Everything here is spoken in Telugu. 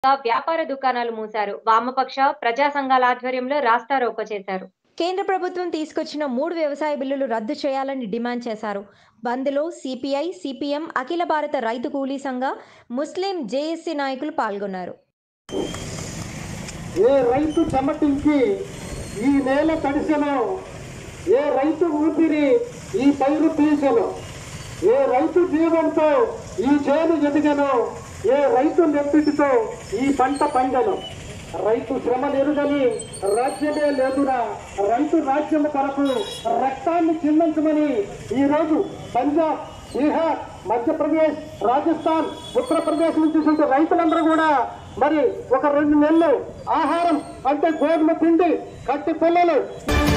వ్యాపార దుకాణాలు మూశారు వామపక్ష ప్రజా సంఘాల ఆధ్వర్యంలో రాస్తారోకో చేశారు కేంద్ర ప్రభుత్వం తీసుకొచ్చిన మూడు వ్యవసాయ బిల్లులు రద్దు చేయాలని డిమాండ్ చేశారు బంద్లో సిపిఐ సిపిఎం అఖిల భారత రైతు కూలీ సంఘ ముస్లిం జేఏసీ నాయకులు పాల్గొన్నారు ఏ రైతు చెమటించి ఈ నేల తడిసెను ఏ రైతు ఊపిరి ఈ పైరు పీసెను ఏ రైతు జీవంతో ఈ చేను ఎదిగను ఏ రైతు నెప్పిటితో ఈ పంట పండెను రైతు శ్రమ నెరుగని రాజ్యమే లేదురా రైతు రాజ్యము కొరకు రక్తాన్ని చిందించమని ఈరోజు పంజాబ్ బీహార్ మధ్యప్రదేశ్ రాజస్థాన్ ఉత్తరప్రదేశ్ నుంచి చూసే రైతులందరూ కూడా మరి ఒక రెండు నెలలు ఆహారం అంటే గోధుమ పిండి కట్టి పిల్లలు